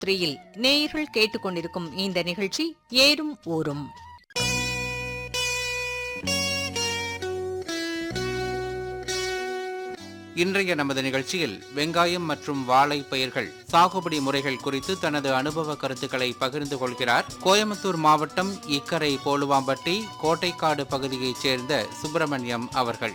த்ரீயில் நேயர்கள் கேட்டுக்கொண்டிருக்கும் இந்த நிகழ்ச்சி ஏறும் ஊரும் இன்றைய நமது நிகழ்ச்சியில் வெங்காயம் மற்றும் வாழை பயிர்கள் சாகுபடி முறைகள் குறித்து தனது அனுபவ கருத்துக்களை பகிர்ந்து கொள்கிறார் கோயம்புத்தூர் மாவட்டம் இக்கரை போலுவாம்பட்டி கோட்டைக்காடு பகுதியைச் சேர்ந்த சுப்பிரமணியம் அவர்கள்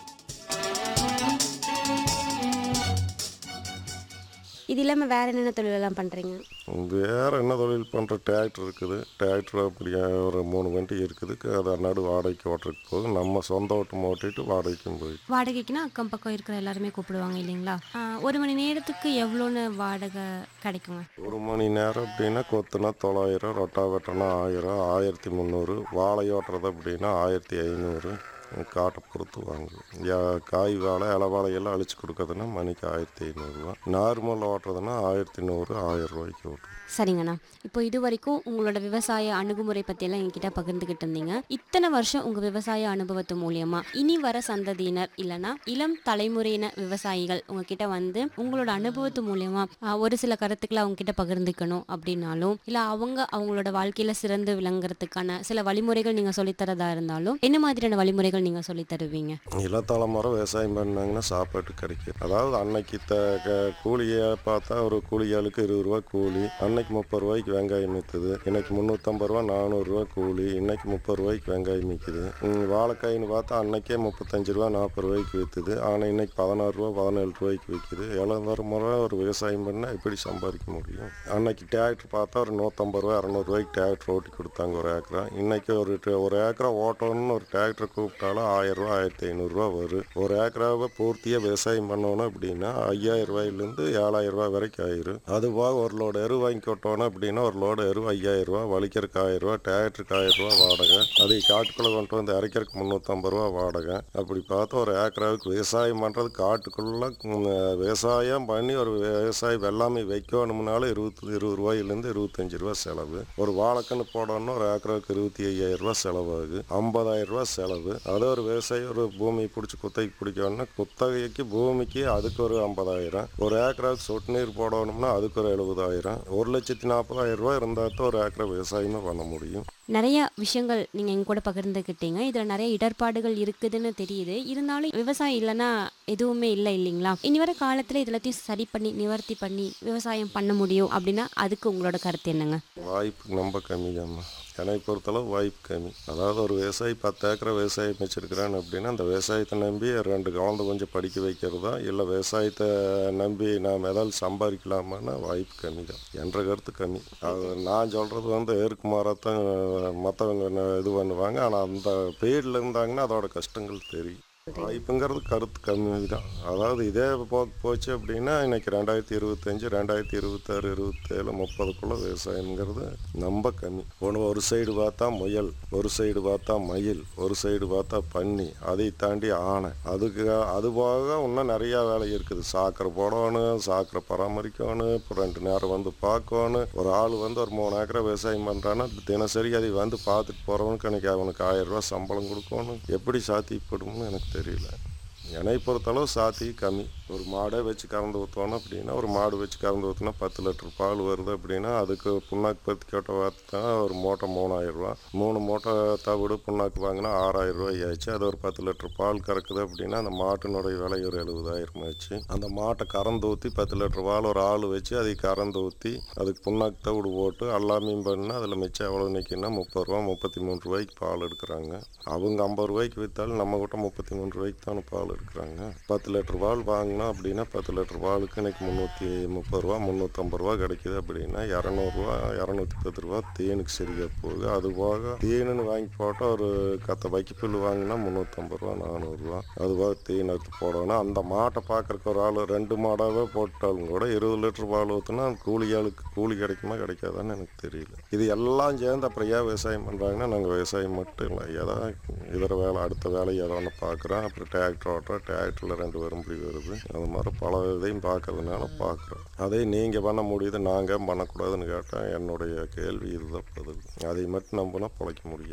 இது இல்லாமல் வேறு என்னென்ன தொழிலெல்லாம் பண்ணுறீங்க வேறு என்ன தொழில் பண்ணுற டிராக்டர் இருக்குது டிராக்டர் அப்படி ஒரு மூணு வண்டி இருக்குது அதை நடு வாடகைக்கு ஓட்டுறதுக்கு போகுது நம்ம சொந்த ஓட்டம் ஓட்டிட்டு வாடகைக்கும் போயிட்டு வாடகைக்குன்னா அக்கம் பக்கம் இருக்கிற எல்லாருமே கூப்பிடுவாங்க இல்லைங்களா ஆ, ஒரு மணி நேரத்துக்கு எவ்வளோன்னு வாடகை கிடைக்குங்க ஒரு மணி நேரம் அப்படின்னா கொத்துனா தொள்ளாயிரம் ரொட்டா வெட்டனா ஆயிரம் ஆயிரத்தி முந்நூறு வாழை ஓட்டுறது அப்படின்னா ஆயிரத்தி ஐநூறு காட்டை பொறுத்து வாங்குவோம் யா- காய் வாழை இலை வாழையெல்லாம் அழிச்சு கொடுக்கறதுன்னா மணிக்கு ஆயிரத்தி ஐநூறுரூவா நார்மல் ஓட்டுறதுன்னா ஆயிரத்தி நூறு ஆயிரம் ரூபாய்க்கு ஓட்டுவோம் சரிங்கண்ணா இப்போ இது வரைக்கும் உங்களோட விவசாய அணுகுமுறை பற்றியெல்லாம் என்கிட்ட பகிர்ந்துக்கிட்டு இருந்தீங்க இத்தனை வருஷம் உங்கள் விவசாய அனுபவத்து மூலியமா இனி வர சந்ததியினர் இல்லைன்னா இளம் தலைமுறையின விவசாயிகள் உங்ககிட்ட வந்து உங்களோட அனுபவத்து மூலியமா ஆ, ஒரு சில கருத்துக்களை அவங்க கிட்ட பகிர்ந்துக்கணும் அப்படின்னாலும் இல்லை அவங்க அவங்களோட வாழ்க்கையில சிறந்து விளங்குறதுக்கான சில வழிமுறைகள் நீங்கள் சொல்லித்தரதா இருந்தாலும் என்ன மாதிரியான வழிமுறைகள் நீங்கள் சொல்லித் தருவீங்க இளத்தலைமுறை விவசாயம் பண்ணாங்கன்னா சாப்பாட்டு கிடைக்கும் அதாவது அன்னைக்கு த க- கூலியை பார்த்தா ஒரு கூலி ஆளுக்கு இருபது ரூபா கூலி அன்னைக்கு முப்பது ரூபாய்க்கு வெங்காயம் விற்றுது இன்னைக்கு முந்நூற்றம்பது ரூபா நானூறுரூவா கூலி இன்னைக்கு முப்பது ரூபாய்க்கு வெங்காயம் விற்குது வாழைக்காயின்னு பார்த்தா அன்னைக்கே முப்பத்தஞ்சு ரூபா நாற்பது ரூபாய்க்கு விற்றுது ஆனால் இன்னைக்கு பதினாறு ரூபா பதினேழு ரூபாய்க்கு விற்குது இளந்தர முறை ஒரு விவசாயம் பண்ணால் எப்படி சம்பாதிக்க முடியும் அன்னைக்கு டிராக்டர் பார்த்தா ஒரு நூற்றம்பது ரூபா இரநூறுவாய்க்கு டிராக்டர் ஓட்டி கொடுத்தாங்க ஒரு ஏக்கரா இன்னைக்கு ஒரு ட- ஒரு ஏக்கரா ஓட்டணும்னு ஒரு டிராக்டர் கூப்பிட்டாலும் ஆயிரம் ரூபா ஆயிரத்தி ஐநூறுரூவா வரும் ஒரு ஏக்கராவை பூர்த்தியாக விவசாயம் பண்ணணும் அப்படின்னா ஐயாயிரம் ரூபாயிலேருந்து ஏழாயிரம் ரூபாய் வரைக்கும் ஆயிரும் அது போக ஒரு லோடு எரு வாங்கி கொட்டணும் அப்படின்னா ஒரு லோடு எரு ஐயாயிரம் ரூபா வலிக்கிறதுக்கு ஆயிரம் ரூபா டிராக்டருக்கு ஆயிரம் ரூபா வாடகை அதை காட்டுக்குள்ளே கொண்டு வந்து இறக்கிறதுக்கு முந்நூற்றம்பது ரூபா வாடகை அப்படி பார்த்தா ஒரு ஏக்கராவுக்கு விவசாயம் பண்ணுறது காட்டுக்குள்ளே விவசாயம் பண்ணி ஒரு விவசாயி வெள்ளாமை வைக்கணும்னாலும் இருபத்தி இருபது ரூபாயிலேருந்து இருபத்தஞ்சி ரூபா செலவு ஒரு வாழைக்கன்று போடணும்னா ஒரு ஏக்கராவுக்கு இருபத்தி ஐயாயிரம் ரூபா செலவாகுது ஐம்பதாயிரம் ரூபா செலவு அதே ஒரு விவசாயி ஒரு பூமி பிடிச்சி குத்தகைக்கு பிடிக்கணும்னா குத்தகைக்கு பூமிக்கு அதுக்கு ஒரு ஐம்பதாயிரம் ஒரு ஏக்கராவுக்கு சொட்டு நீர் போடணும்னா அதுக்கு ஒரு எழுபதாயிரம் ஒரு லட்சத்தி நாற்பதாயிரம் ரூபா இருந்தால் தான் ஒரு ஏக்கரா விவசாயமே பண்ண முடியும் நிறைய விஷயங்கள் நீங்கள் எங்க கூட பகிர்ந்துக்கிட்டீங்க இதில் நிறைய இடர்பாடுகள் இருக்குதுன்னு தெரியுது இருந்தாலும் விவசாயம் இல்லைன்னா எதுவுமே இல்லை இல்லைங்களா இனி வர காலத்தில் இதெல்லாத்தையும் சரி பண்ணி நிவர்த்தி பண்ணி விவசாயம் பண்ண முடியும் அப்படின்னா அதுக்கு உங்களோட கருத்து என்னங்க வாய்ப்பு ரொம்ப கம்மி தான்மா என்னை பொறுத்தளவு வாய்ப்பு கம்மி அதாவது ஒரு விவசாயி பத்து ஏக்கரை விவசாயம் வச்சிருக்கிறான் அப்படின்னா அந்த விவசாயத்தை நம்பி ரெண்டு குழந்தை கொஞ்சம் படிக்க வைக்கிறதா இல்லை விவசாயத்தை நம்பி நாம் ஏதாவது சம்பாதிக்கலாமான்னா வாய்ப்பு கம்மி தான் என்ற கருத்து கம்மி அது நான் சொல்கிறது வந்து ஏற்கு மாறத்தான் மற்றவங்க இது பண்ணுவாங்க ஆனால் அந்த பீரியடில் இருந்தாங்கன்னா அதோட கஷ்டங்கள் தெரியும் வாய்ப்புங்கிறது கருத்து கம்மி தான் அதாவது இதே போ போச்சு அப்படின்னா இன்னைக்கு ரெண்டாயிரத்தி இருபத்தஞ்சு ரெண்டாயிரத்தி இருபத்தாறு இருபத்தேழு முப்பதுக்குள்ள விவசாயம்ங்கிறது ரொம்ப கம்மி ஒன்று ஒரு சைடு பார்த்தா முயல் ஒரு சைடு பார்த்தா மயில் ஒரு சைடு பார்த்தா பன்னி அதை தாண்டி ஆனை அதுக்கு அது போக இன்னும் நிறையா வேலை இருக்குது சாக்கரை போடணும் சாக்கரை பராமரிக்கணும் இப்போ ரெண்டு நேரம் வந்து பார்க்கணும் ஒரு ஆள் வந்து ஒரு மூணு ஏக்கரை விவசாயம் பண்ணுறான்னா தினசரி அதை வந்து பார்த்துட்டு போகிறவனுக்கு எனக்கு அவனுக்கு ஆயிரம் ரூபாய் சம்பளம் கொடுக்கணும் எப்படி சாத்தியப்படும்னு எனக்கு தெரியல என்னை பொறுத்தளவு சாத்தி கம்மி ஒரு மாடை வச்சு கறந்து ஊற்றணும் அப்படின்னா ஒரு மாடு வச்சு கறந்து ஊற்றினா பத்து லிட்டர் பால் வருது அப்படின்னா அதுக்கு புண்ணாக்கு பருத்தி கொட்டை வார்த்தா ஒரு மூட்டை மூணாயிரம் ரூபா மூணு மூட்டை தவிடு புண்ணாக்கு வாங்கினா ஆறாயிரம் ரூபாய் ஆச்சு அது ஒரு பத்து லிட்டர் பால் கறக்குது அப்படின்னா அந்த மாட்டினுடைய விலை ஒரு எழுபதாயிரம் ஆச்சு அந்த மாட்டை கறந்து ஊற்றி பத்து லிட்டர் பால் ஒரு ஆள் வச்சு அதை கறந்து ஊற்றி அதுக்கு புண்ணாக்கு தவிடு போட்டு எல்லாமையும் பண்ணால் அதில் மிச்சம் எவ்வளோ நிற்கின்னா முப்பது ரூபா முப்பத்தி மூணு ரூபாய்க்கு பால் எடுக்கிறாங்க அவங்க ஐம்பது ரூபாய்க்கு விற்றாலும் நம்ம கிட்ட முப்பத்தி மூணு ரூபாய்க்கு தானே பால் எடுக்கிறாங்க பத்து லிட்டர் பால் வாங்கினா அப்படின்னா பத்து லிட்டர் பாலுக்கு இன்னைக்கு முந்நூற்றி முப்பது ரூபா முந்நூற்றம்பது ரூபா கிடைக்குது அப்படின்னா இரநூறுவா இரநூத்தி பத்து ரூபா தேனுக்கு சரியாக போகுது அது போக தேனுன்னு வாங்கி போட்டால் ஒரு கத்த வைக்கப்புல் வாங்கினா முந்நூற்றம்பது ரூபா நானூறுரூவா அது போக தேன் எடுத்து போடணும் அந்த மாட்டை பார்க்குறக்கு ஒரு ஆள் ரெண்டு மாடாகவே போட்டாலும் கூட இருபது லிட்டர் பால் ஊற்றுனா கூலி ஆளுக்கு கூலி கிடைக்குமா கிடைக்காதான்னு எனக்கு தெரியல இது எல்லாம் சேர்ந்து அப்புறம் ஏன் விவசாயம் பண்ணுறாங்கன்னா நாங்கள் விவசாயம் மட்டும் இல்லை ஏதோ இதர வேலை அடுத்த வேலை ஏதோ ஒன்று பார்க்குறோம் அப்புறம் டிராக்டர் ஓட்டுறோம் டிராக்டரில் ரெண்டு பேரும் இப்படி வருது அது மாதிரி பல இதையும் பார்க்கறதுனால பார்க்குறோம் அதே நீங்கள் பண்ண முடியுது நாங்கள் பண்ணக்கூடாதுன்னு கேட்டால் என்னுடைய கேள்வி இதுதான் பதில் அதை மட்டும் நம்பினா பிழைக்க முடியாது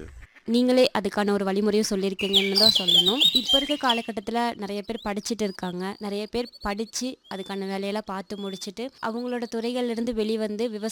நீங்களே அதுக்கான ஒரு வழிமுறையும் சொல்லியிருக்கீங்கன்னு தான் சொல்லணும் இப்போ இருக்க காலகட்டத்தில் நிறைய பேர் படிச்சுட்டு இருக்காங்க நிறைய பேர் படித்து அதுக்கான வேலையெல்லாம் பார்த்து முடிச்சுட்டு அவங்களோட துறைகள்லேருந்து வெளிவந்து விவசாய